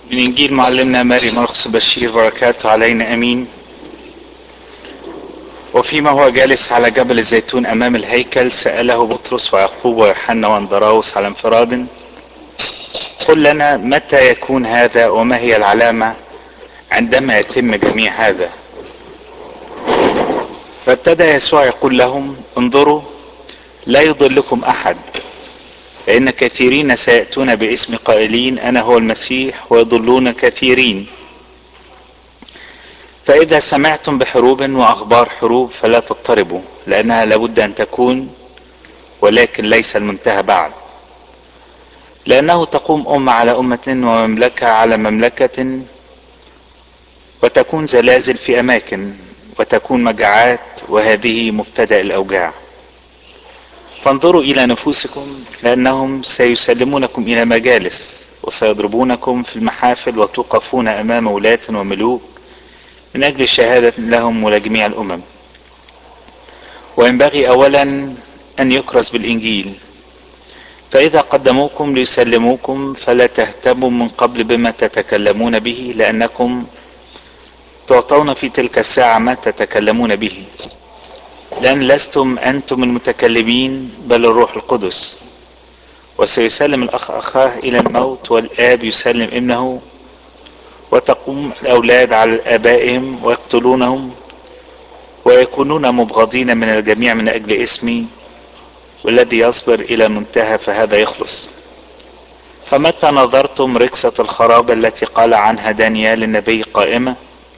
من إنجيل معلمنا ماري مرقس بشير بركاته علينا أمين وفيما هو جالس على جبل الزيتون أمام الهيكل سأله بطرس ويعقوب ويوحنا واندراوس على انفراد قل لنا متى يكون هذا وما هي العلامة عندما يتم جميع هذا فابتدى يسوع يقول لهم انظروا لا يضلكم أحد فإن كثيرين سيأتون باسم قائلين أنا هو المسيح ويضلون كثيرين فإذا سمعتم بحروب وأخبار حروب فلا تضطربوا لأنها لابد أن تكون ولكن ليس المنتهى بعد لأنه تقوم أمة على أمة ومملكة على مملكة وتكون زلازل في أماكن وتكون مجاعات وهذه مبتدأ الأوجاع فانظروا إلى نفوسكم لأنهم سيسلمونكم إلى مجالس وسيضربونكم في المحافل وتوقفون أمام ولاة وملوك من أجل شهادة لهم ولجميع الأمم وينبغي أولا أن يكرز بالإنجيل فإذا قدموكم ليسلموكم فلا تهتموا من قبل بما تتكلمون به لأنكم تعطون في تلك الساعة ما تتكلمون به لأن لستم أنتم المتكلمين بل الروح القدس وسيسلم الأخ أخاه إلى الموت والآب يسلم ابنه وتقوم الأولاد على آبائهم ويقتلونهم ويكونون مبغضين من الجميع من أجل اسمي والذي يصبر إلى المنتهى فهذا يخلص فمتى نظرتم ركسة الخراب التي قال عنها دانيال النبي قائمة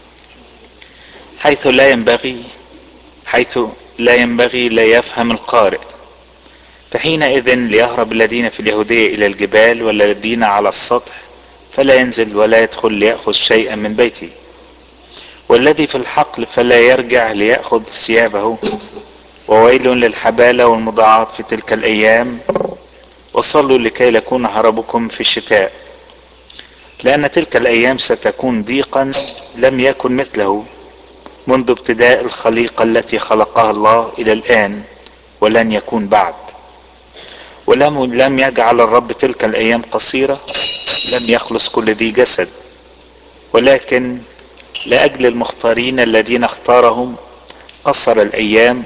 حيث لا ينبغي حيث لا ينبغي لا يفهم القارئ فحينئذ ليهرب الذين في اليهودية إلى الجبال والذين على السطح فلا ينزل ولا يدخل ليأخذ شيئا من بيته والذي في الحقل فلا يرجع ليأخذ ثيابه وويل للحبالة والمضاعات في تلك الأيام وصلوا لكي يكون هربكم في الشتاء لأن تلك الأيام ستكون ضيقا لم يكن مثله منذ ابتداء الخليقة التي خلقها الله إلى الآن ولن يكون بعد ولم لم يجعل الرب تلك الأيام قصيرة لم يخلص كل ذي جسد ولكن لأجل المختارين الذين اختارهم قصر الأيام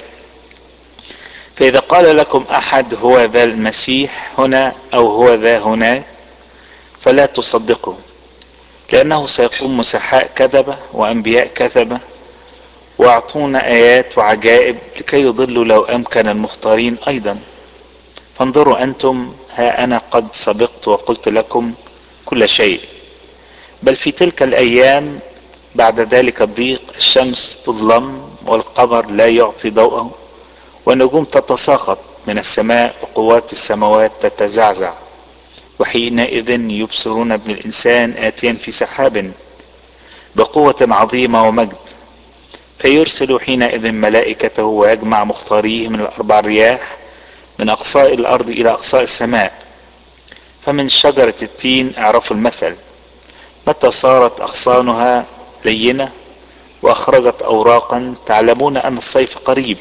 فإذا قال لكم أحد هو ذا المسيح هنا أو هو ذا هناك فلا تصدقوا لأنه سيقوم مسحاء كذبة وأنبياء كذبة واعطونا ايات وعجائب لكي يضلوا لو امكن المختارين ايضا فانظروا انتم ها انا قد سبقت وقلت لكم كل شيء بل في تلك الايام بعد ذلك الضيق الشمس تظلم والقمر لا يعطي ضوءه والنجوم تتساقط من السماء وقوات السماوات تتزعزع وحينئذ يبصرون ابن الانسان اتيا في سحاب بقوه عظيمه ومجد فيرسل حينئذ ملائكته ويجمع مختاريه من الأربع رياح من أقصاء الأرض إلى أقصاء السماء فمن شجرة التين اعرفوا المثل متى صارت أغصانها لينة وأخرجت أوراقا تعلمون أن الصيف قريب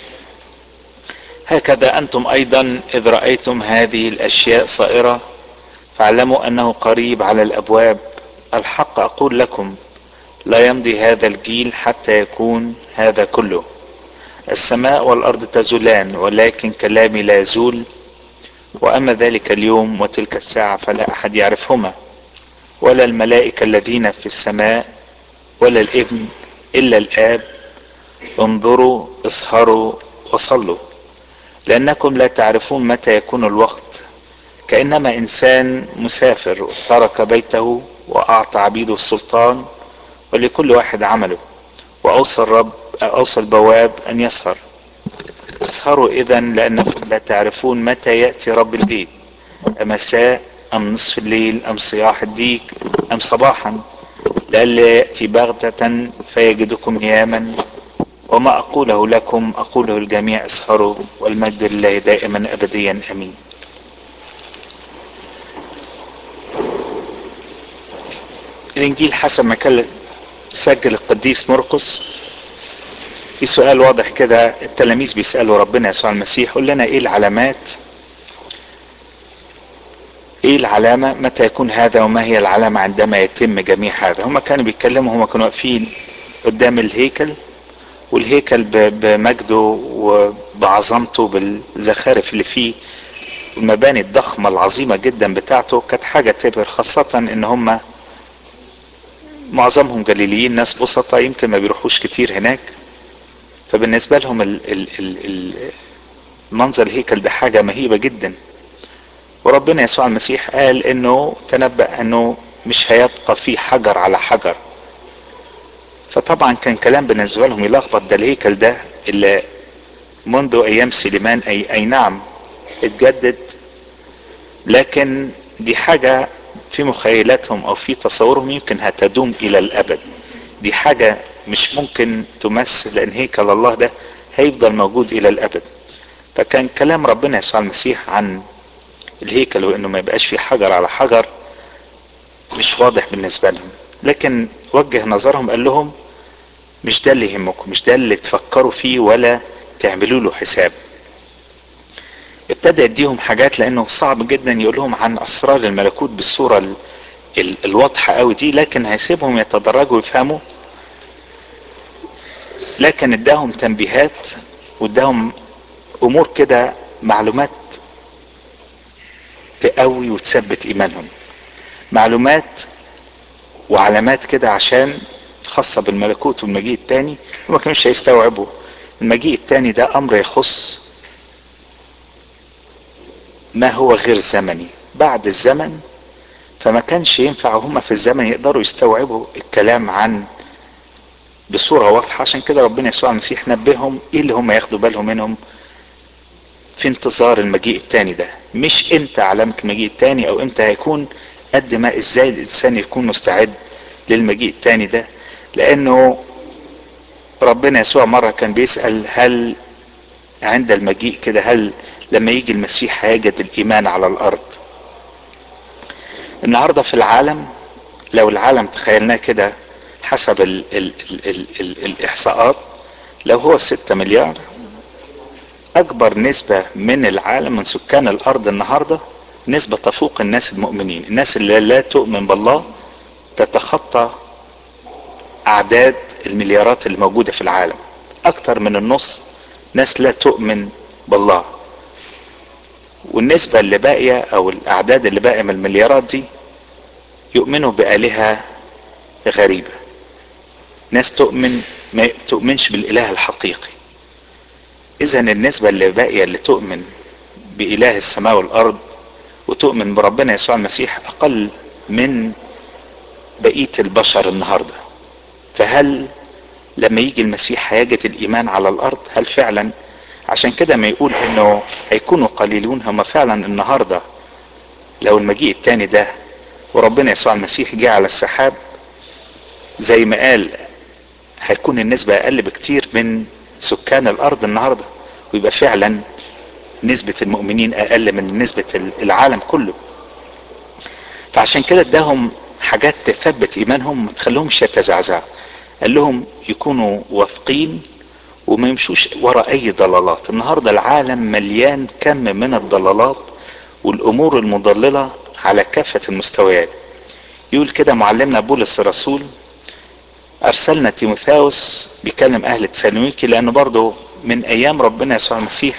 هكذا أنتم أيضا إذ رأيتم هذه الأشياء صائرة فاعلموا أنه قريب على الأبواب الحق أقول لكم لا يمضي هذا الجيل حتى يكون هذا كله السماء والارض تزولان ولكن كلامي لا يزول واما ذلك اليوم وتلك الساعه فلا احد يعرفهما ولا الملائكه الذين في السماء ولا الابن الا الاب انظروا اسهروا وصلوا لانكم لا تعرفون متى يكون الوقت كانما انسان مسافر ترك بيته واعطى عبيده السلطان ولكل واحد عمله واوصى الرب اوصى البواب ان يسهر اسهروا اذا لانكم لا تعرفون متى ياتي رب البيت امساء ام نصف الليل ام صياح الديك ام صباحا لئلا ياتي بغته فيجدكم نياما وما اقوله لكم اقوله الجميع اسهروا والمجد لله دائما ابديا امين الانجيل حسب ما كان سجل القديس مرقس في سؤال واضح كده التلاميذ بيسألوا ربنا يسوع المسيح قول لنا ايه العلامات ايه العلامة متى يكون هذا وما هي العلامة عندما يتم جميع هذا هم كانوا بيتكلموا هم كانوا واقفين قدام الهيكل والهيكل بمجده وبعظمته بالزخارف اللي فيه المباني الضخمة العظيمة جدا بتاعته كانت حاجة تبهر خاصة ان هم معظمهم جليليين ناس بسطة يمكن ما بيروحوش كتير هناك فبالنسبة لهم ال ال ال ال منظر الهيكل ده حاجة مهيبة جدا وربنا يسوع المسيح قال انه تنبأ انه مش هيبقى فيه حجر على حجر فطبعا كان كلام بالنسبة لهم يلخبط ده الهيكل ده اللي منذ ايام سليمان اي, أي نعم اتجدد لكن دي حاجة في مخيلاتهم او في تصورهم يمكن هتدوم الى الابد دي حاجة مش ممكن تمثل لان هيكل الله ده هيفضل موجود الى الابد فكان كلام ربنا يسوع المسيح عن الهيكل وانه ما يبقاش فيه حجر على حجر مش واضح بالنسبة لهم لكن وجه نظرهم قال لهم مش ده اللي يهمكم مش ده اللي تفكروا فيه ولا تعملوا له حساب ابتدى يديهم حاجات لانه صعب جدا يقول لهم عن اسرار الملكوت بالصوره ال ال الواضحه قوي دي لكن هيسيبهم يتدرجوا ويفهموا لكن اداهم تنبيهات واداهم امور كده معلومات تقوي وتثبت ايمانهم معلومات وعلامات كده عشان خاصه بالملكوت والمجيء التاني وما كانوش هيستوعبوا المجيء التاني ده امر يخص ما هو غير زمني بعد الزمن فما كانش ينفع هم في الزمن يقدروا يستوعبوا الكلام عن بصورة واضحة عشان كده ربنا يسوع المسيح نبههم ايه اللي هم ياخدوا بالهم منهم في انتظار المجيء التاني ده مش امتى علامة المجيء التاني او امتى هيكون قد ما ازاي الانسان يكون مستعد للمجيء التاني ده لانه ربنا يسوع مرة كان بيسأل هل عند المجيء كده هل لما يجي المسيح هيجد الايمان على الارض النهاردة في العالم لو العالم تخيلناه كده حسب ال ال ال ال ال الاحصاءات لو هو ستة مليار اكبر نسبة من العالم من سكان الارض النهاردة نسبة تفوق الناس المؤمنين الناس اللي لا تؤمن بالله تتخطى اعداد المليارات اللي موجودة في العالم اكتر من النص ناس لا تؤمن بالله والنسبة اللي باقية او الاعداد اللي باقية من المليارات دي يؤمنوا بآلهة غريبة ناس تؤمن ما تؤمنش بالاله الحقيقي اذا النسبة اللي باقية اللي تؤمن بإله السماء والارض وتؤمن بربنا يسوع المسيح اقل من بقية البشر النهاردة فهل لما يجي المسيح هيجد الايمان على الارض هل فعلا عشان كده ما يقول انه هيكونوا قليلون هم فعلا النهارده لو المجيء التاني ده وربنا يسوع المسيح جه على السحاب زي ما قال هيكون النسبة اقل بكتير من سكان الارض النهارده ويبقى فعلا نسبة المؤمنين اقل من نسبة العالم كله فعشان كده اداهم حاجات تثبت ايمانهم ما تخليهمش يتزعزعوا قال لهم يكونوا واثقين وما يمشوش ورا اي ضلالات النهاردة العالم مليان كم من الضلالات والامور المضللة على كافة المستويات يقول كده معلمنا بولس الرسول ارسلنا تيموثاوس بيكلم اهل تسالونيكي لانه برضه من ايام ربنا يسوع المسيح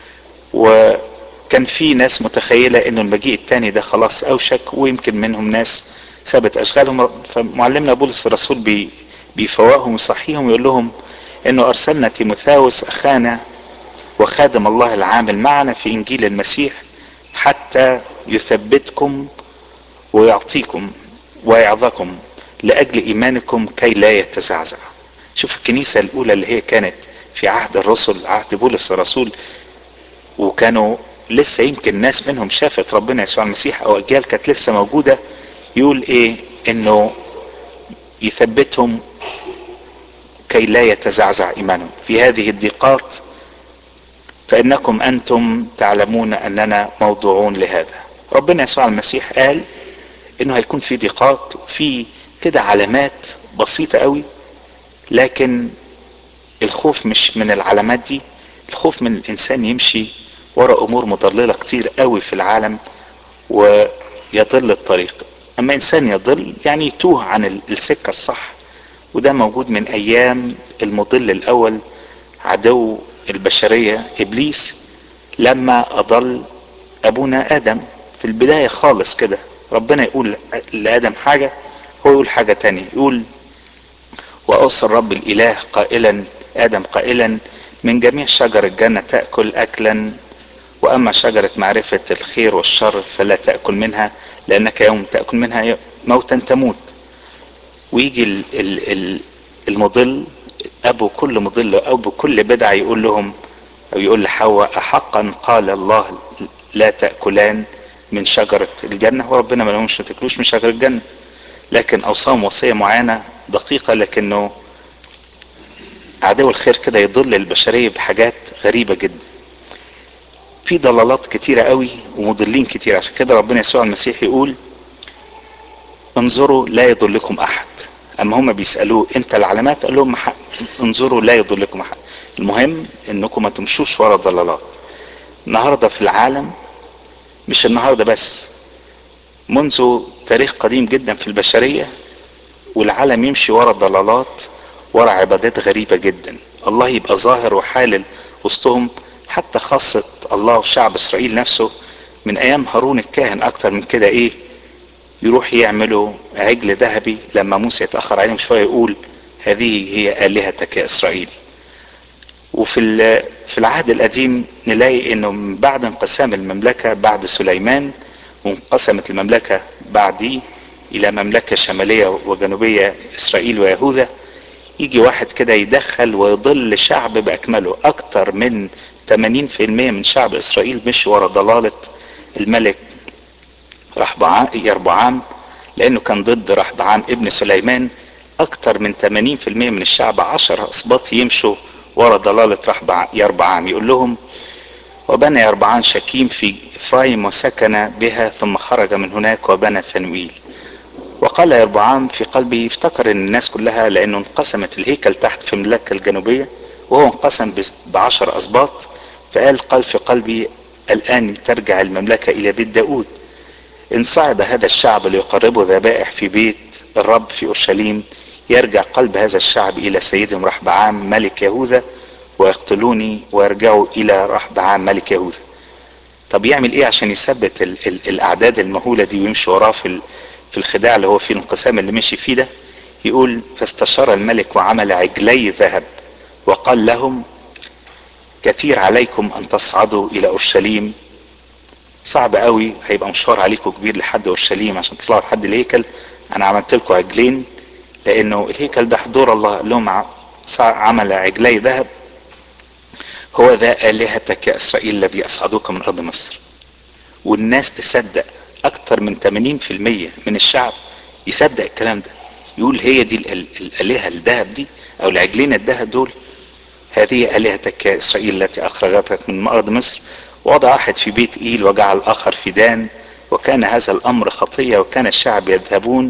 وكان في ناس متخيله انه المجيء التاني ده خلاص اوشك ويمكن منهم ناس سابت اشغالهم فمعلمنا بولس الرسول بي بيفوقهم ويصحيهم ويقول لهم انه ارسلنا تيموثاوس اخانا وخادم الله العامل معنا في انجيل المسيح حتى يثبتكم ويعطيكم ويعظكم لاجل ايمانكم كي لا يتزعزع شوف الكنيسة الاولى اللي هي كانت في عهد الرسل عهد بولس الرسول وكانوا لسه يمكن ناس منهم شافت ربنا يسوع المسيح او اجيال كانت لسه موجودة يقول ايه انه يثبتهم كي لا يتزعزع ايمانهم في هذه الضيقات فانكم انتم تعلمون اننا موضوعون لهذا ربنا يسوع المسيح قال انه هيكون في ضيقات وفي كده علامات بسيطة قوي لكن الخوف مش من العلامات دي الخوف من الانسان يمشي ورا امور مضللة كتير قوي في العالم يضل الطريق اما انسان يضل يعني يتوه عن السكة الصح وده موجود من ايام المضل الاول عدو البشرية ابليس لما اضل ابونا ادم في البداية خالص كده ربنا يقول لادم حاجة هو يقول حاجة تانية يقول واوصى الرب الاله قائلا ادم قائلا من جميع شجر الجنة تأكل اكلا واما شجرة معرفة الخير والشر فلا تأكل منها لانك يوم تأكل منها موتا تموت ويجي ال ال ال المضل ابو كل مضل ابو كل بدعة يقول لهم او يقول لحواء احقا قال الله لا تأكلان من شجرة الجنة وربنا ما لهمش ما تاكلوش من شجرة الجنة لكن اوصاهم وصية معينة دقيقة لكنه عدو الخير كده يضل البشرية بحاجات غريبة جدا في ضلالات كتيرة قوي ومضلين كتير عشان كده ربنا يسوع المسيح يقول انظروا لا يضلكم احد اما هم بيسألوه انت العلامات قال لهم انظروا لا يضلكم احد المهم انكم ما تمشوش ورا الضلالات النهاردة في العالم مش النهاردة بس منذ تاريخ قديم جدا في البشرية والعالم يمشي ورا الضلالات ورا عبادات غريبة جدا الله يبقى ظاهر وحالل وسطهم حتى خاصة الله وشعب اسرائيل نفسه من ايام هارون الكاهن اكتر من كده ايه يروح يعملوا عجل ذهبي لما موسى يتأخر عليهم شوية يقول هذه هي آلهتك يا اسرائيل وفي في العهد القديم نلاقي انه من بعد انقسام المملكة بعد سليمان وانقسمت المملكة بعديه الى مملكة شمالية وجنوبية اسرائيل ويهوذا يجي واحد كده يدخل ويضل شعب باكمله اكتر من 80% من شعب اسرائيل مش ورا ضلالة الملك رحبعام يربعام لانه كان ضد رحبعام ابن سليمان اكتر من 80% من الشعب عشر اسباط يمشوا ورا ضلالة رحبع يربعام يقول لهم وبنى يربعان شكيم في افرايم وسكن بها ثم خرج من هناك وبنى فنويل وقال يربعام في قلبه افتكر ان الناس كلها لانه انقسمت الهيكل تحت في المملكة الجنوبية وهو انقسم بعشر اسباط فقال قال في قلبي الان ترجع المملكة الى بيت داود ان صعد هذا الشعب ليقربوا ذبائح في بيت الرب في اورشليم يرجع قلب هذا الشعب الى سيدهم رحبعام ملك يهوذا ويقتلوني ويرجعوا الى رحبعام ملك يهوذا طب يعمل ايه عشان يثبت ال ال الاعداد المهولة دي ويمشي وراه في في الخداع اللي هو فيه الانقسام اللي مشي فيه ده يقول فاستشار الملك وعمل عجلي ذهب وقال لهم كثير عليكم ان تصعدوا الى اورشليم صعب قوي هيبقى مشوار عليكم كبير لحد اورشليم عشان تطلعوا لحد الهيكل انا عملت لكم عجلين لانه الهيكل ده حضور الله لهم عمل عجلي ذهب هو ذا آلهتك يا إسرائيل الذي أصعدوك من أرض مصر والناس تصدق أكتر من 80% من الشعب يصدق الكلام ده يقول هي دي الآلهة الذهب دي أو العجلين الذهب دول هذه آلهتك يا إسرائيل التي أخرجتك من أرض مصر وضع واحد في بيت إيل وجعل الآخر في دان وكان هذا الأمر خطية وكان الشعب يذهبون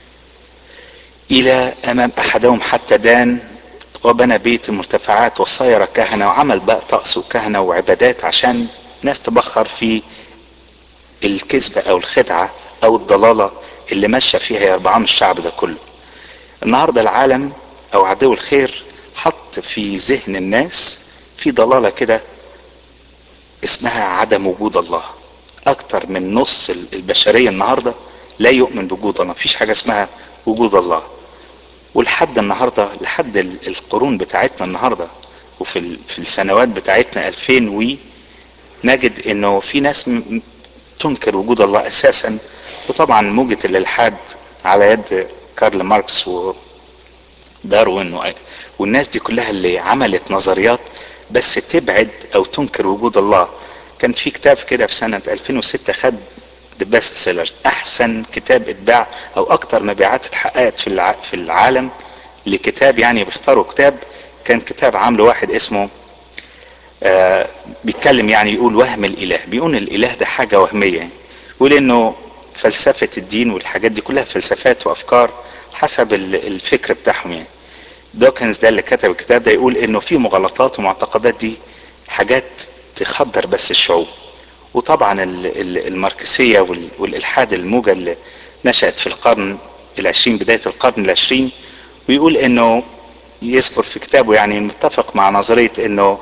إلى أمام أحدهم حتى دان وبنى بيت المرتفعات وصير كهنة وعمل بقى طقس وكهنة وعبادات عشان ناس تبخر في الكذبة أو الخدعة أو الضلالة اللي ماشية فيها يربعام الشعب ده كله النهاردة العالم أو عدو الخير حط في ذهن الناس في ضلالة كده اسمها عدم وجود الله أكتر من نص البشرية النهاردة لا يؤمن بوجود الله مفيش حاجة اسمها وجود الله ولحد النهارده لحد القرون بتاعتنا النهارده وفي في السنوات بتاعتنا 2000 وي نجد انه في ناس تنكر وجود الله اساسا وطبعا موجة الالحاد على يد كارل ماركس وداروين والناس دي كلها اللي عملت نظريات بس تبعد او تنكر وجود الله كان في كتاب كده في سنة 2006 خد ذا بيست سيلر احسن كتاب اتباع او اكتر مبيعات اتحققت في في العالم لكتاب يعني بيختاروا كتاب كان كتاب عامله واحد اسمه آه بيتكلم يعني يقول وهم الاله بيقول الاله ده حاجة وهمية يعني يقول انه فلسفة الدين والحاجات دي كلها فلسفات وافكار حسب الفكر بتاعهم يعني دوكنز ده اللي كتب الكتاب ده يقول انه في مغالطات ومعتقدات دي حاجات تخدر بس الشعوب وطبعا الماركسية والإلحاد الموجة اللي نشأت في القرن العشرين بداية القرن العشرين ويقول انه يذكر في كتابه يعني متفق مع نظرية انه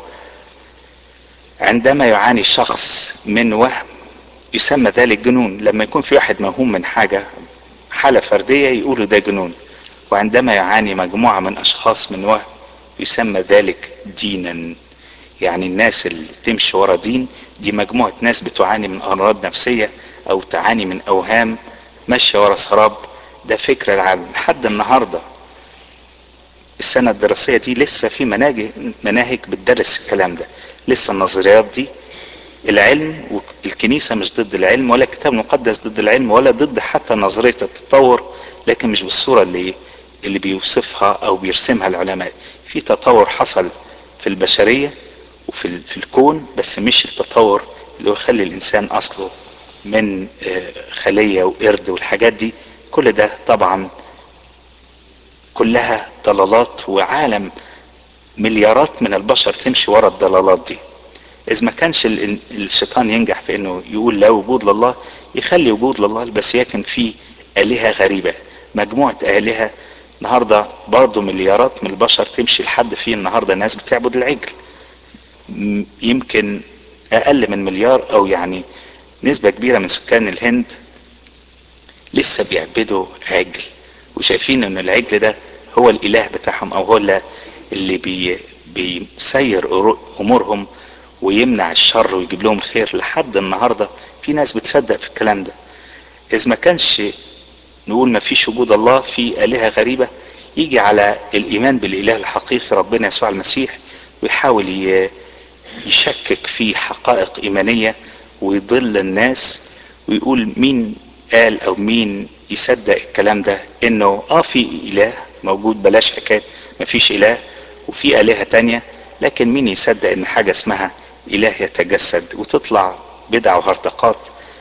عندما يعاني شخص من وهم يسمى ذلك جنون لما يكون في واحد موهوم من حاجة حالة فردية يقولوا ده جنون وعندما يعاني مجموعة من أشخاص من وهم يسمى ذلك دينا يعني الناس اللي تمشي ورا دين دي مجموعة ناس بتعاني من أمراض نفسية أو تعاني من أوهام ماشية ورا سراب ده فكر العالم لحد النهاردة السنة الدراسية دي لسه في مناهج مناهج بتدرس الكلام ده لسه النظريات دي العلم والكنيسة مش ضد العلم ولا الكتاب المقدس ضد العلم ولا ضد حتى نظرية التطور لكن مش بالصورة اللي اللي بيوصفها او بيرسمها العلماء في تطور حصل في البشرية وفي في الكون بس مش التطور اللي هو يخلي الانسان اصله من خلية وقرد والحاجات دي كل ده طبعا كلها ضلالات وعالم مليارات من البشر تمشي ورا الضلالات دي اذا ما كانش الشيطان ينجح في انه يقول لا وجود لله يخلي وجود لله بس يكن فيه آلهة غريبة مجموعة آلهة النهاردة برضه مليارات من البشر تمشي لحد فيه النهاردة ناس بتعبد العجل يمكن أقل من مليار أو يعني نسبة كبيرة من سكان الهند لسه بيعبدوا عجل وشايفين ان العجل ده هو الاله بتاعهم او هو اللي بي بيسير امورهم ويمنع الشر ويجيب لهم خير لحد النهاردة في ناس بتصدق في الكلام ده اذا ما كانش نقول ما فيش وجود الله في آلهة غريبة يجي على الإيمان بالإله الحقيقي ربنا يسوع المسيح ويحاول يشكك في حقائق إيمانية ويضل الناس ويقول مين قال أو مين يصدق الكلام ده إنه آه في إله موجود بلاش حكاية ما فيش إله وفي آلهة تانية لكن مين يصدق إن حاجة اسمها إله يتجسد وتطلع بدع وهرطقات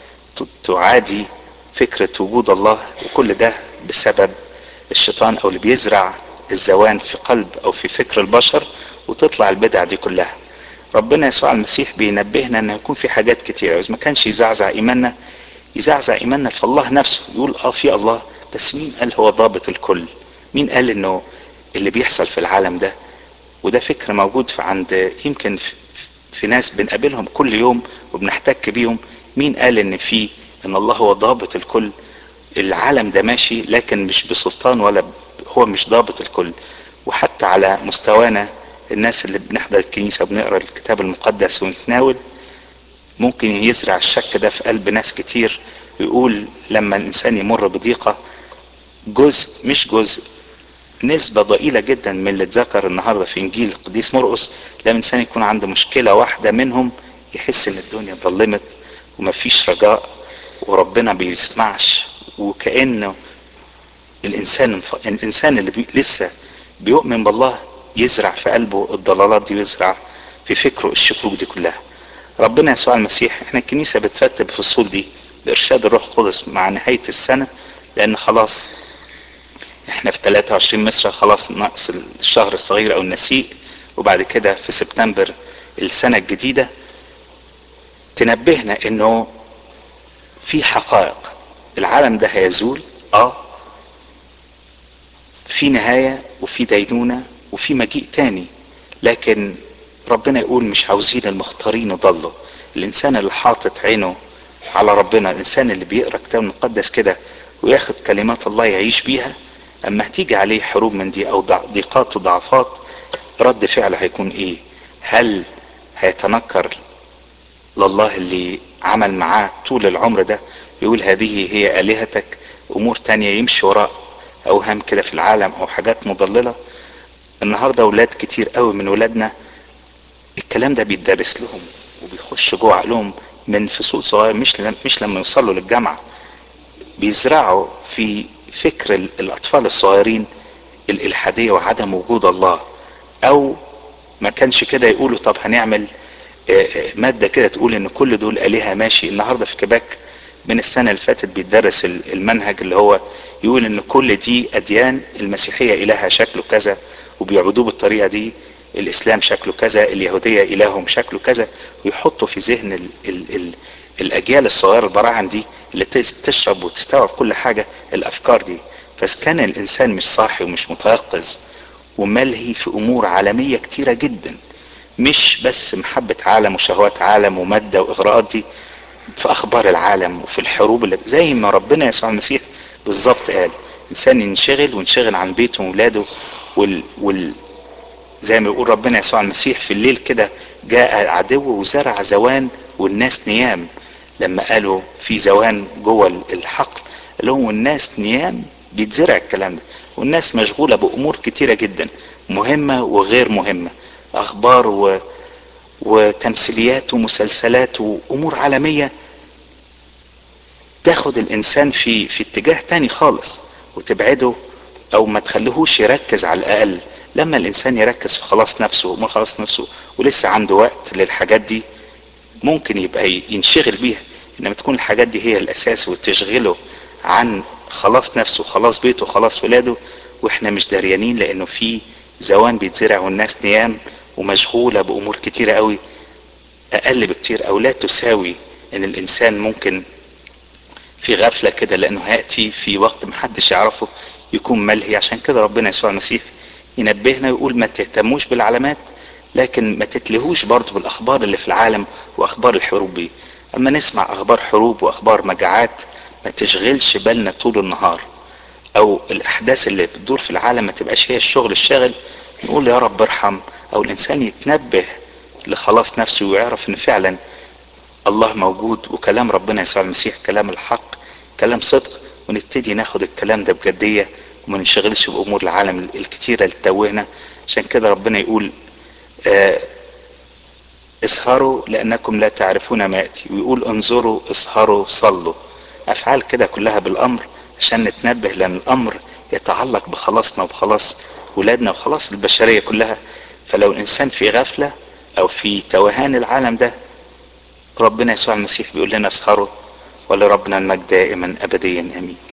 تعادي فكرة وجود الله وكل ده بسبب الشيطان او اللي بيزرع الزوان في قلب او في فكر البشر وتطلع البدع دي كلها ربنا يسوع المسيح بينبهنا ان يكون في حاجات كتيرة واذا ما كانش يزعزع ايماننا يزعزع ايماننا في الله نفسه يقول اه في الله بس مين قال هو ضابط الكل مين قال انه اللي بيحصل في العالم ده وده فكر موجود في عند يمكن في, في ناس بنقابلهم كل يوم وبنحتك بيهم مين قال ان في ان الله هو ضابط الكل العالم ده ماشي لكن مش بسلطان ولا ب... هو مش ضابط الكل وحتى على مستوانا الناس اللي بنحضر الكنيسة وبنقرا الكتاب المقدس ونتناول ممكن يزرع الشك ده في قلب ناس كتير ويقول لما الانسان يمر بضيقة جزء مش جزء نسبة ضئيلة جدا من اللي اتذكر النهاردة في انجيل القديس مرقس لما الانسان يكون عنده مشكلة واحدة منهم يحس ان الدنيا ظلمت ومفيش رجاء وربنا بيسمعش وكأنه الإنسان الإنسان اللي بي لسه بيؤمن بالله يزرع في قلبه الضلالات دي ويزرع في فكره الشكوك دي كلها ربنا يسوع المسيح احنا الكنيسة بترتب الفصول دي بإرشاد الروح القدس مع نهاية السنة لأن خلاص احنا في 23 مصر خلاص ناقص الشهر الصغير أو النسيء وبعد كده في سبتمبر السنة الجديدة تنبهنا انه في حقائق العالم ده هيزول اه في نهاية وفي دينونة وفي مجيء تاني لكن ربنا يقول مش عاوزين المختارين يضلوا الانسان اللي حاطط عينه على ربنا الانسان اللي بيقرا كتاب مقدس كده وياخد كلمات الله يعيش بيها اما هتيجي عليه حروب من دي او ضيقات وضعفات رد فعله هيكون ايه هل هيتنكر لله اللي عمل معاه طول العمر ده يقول هذه هي آلهتك أمور تانية يمشي وراء أوهام كده في العالم أو حاجات مضللة النهاردة أولاد كتير قوي من ولادنا الكلام ده بيتدرس لهم وبيخش جوه عقلهم من فصول صغيرة مش لم مش لما يوصلوا للجامعة بيزرعوا في فكر الأطفال الصغيرين الإلحادية وعدم وجود الله أو ما كانش كده يقولوا طب هنعمل مادة كده تقول ان كل دول آلهة ماشي النهاردة في كيباك من السنة اللي فاتت بيتدرس المنهج اللي هو يقول ان كل دي اديان المسيحية الهها شكله كذا وبيعبدوه بالطريقة دي الاسلام شكله كذا اليهودية الههم شكله كذا ويحطوا في ذهن ال ال ال الاجيال الصغيره البراعم دي اللي تشرب وتستوعب كل حاجه الافكار دي فاذا كان الانسان مش صاحي ومش متيقظ وملهي في امور عالميه كتيره جدا مش بس محبه عالم وشهوات عالم وماده واغراءات دي في اخبار العالم وفي الحروب اللي زي ما ربنا يسوع المسيح بالظبط قال انسان ينشغل وينشغل عن بيته واولاده وال, وال زي ما بيقول ربنا يسوع المسيح في الليل كده جاء عدو وزرع زوان والناس نيام لما قالوا في زوان جوه الحقل قال لهم والناس نيام بيتزرع الكلام ده والناس مشغولة بأمور كتيرة جدا مهمة وغير مهمة أخبار و... وتمثيليات ومسلسلات وأمور عالمية تاخد الإنسان في في اتجاه تاني خالص وتبعده أو ما تخليهوش يركز على الأقل لما الإنسان يركز في خلاص نفسه وما خلاص نفسه ولسه عنده وقت للحاجات دي ممكن يبقى ينشغل بيها انما تكون الحاجات دي هي الاساس وتشغله عن خلاص نفسه خلاص بيته خلاص ولاده واحنا مش داريانين لانه في زوان بيتزرع والناس نيام ومشغوله بامور كتيره قوي اقل بكتير او لا تساوي ان الانسان ممكن في غفله كده لانه هياتي في وقت محدش يعرفه يكون ملهي عشان كده ربنا يسوع المسيح ينبهنا ويقول ما تهتموش بالعلامات لكن ما تتلهوش برضه بالاخبار اللي في العالم واخبار الحروب دي اما نسمع اخبار حروب واخبار مجاعات ما تشغلش بالنا طول النهار او الاحداث اللي بتدور في العالم ما تبقاش هي الشغل الشاغل نقول يا رب ارحم او الانسان يتنبه لخلاص نفسه ويعرف ان فعلا الله موجود وكلام ربنا يسوع المسيح كلام الحق كلام صدق ونبتدي ناخد الكلام ده بجديه وما ننشغلش بامور العالم الكتيره اللي تتوهنا عشان كده ربنا يقول آه اسهروا لانكم لا تعرفون ما ياتي ويقول انظروا اسهروا صلوا افعال كده كلها بالامر عشان نتنبه لان الامر يتعلق بخلاصنا وبخلاص ولادنا وخلاص البشريه كلها فلو الانسان في غفله او في توهان العالم ده ربنا يسوع المسيح بيقول لنا اسهروا ولربنا المجد دائما ابديا امين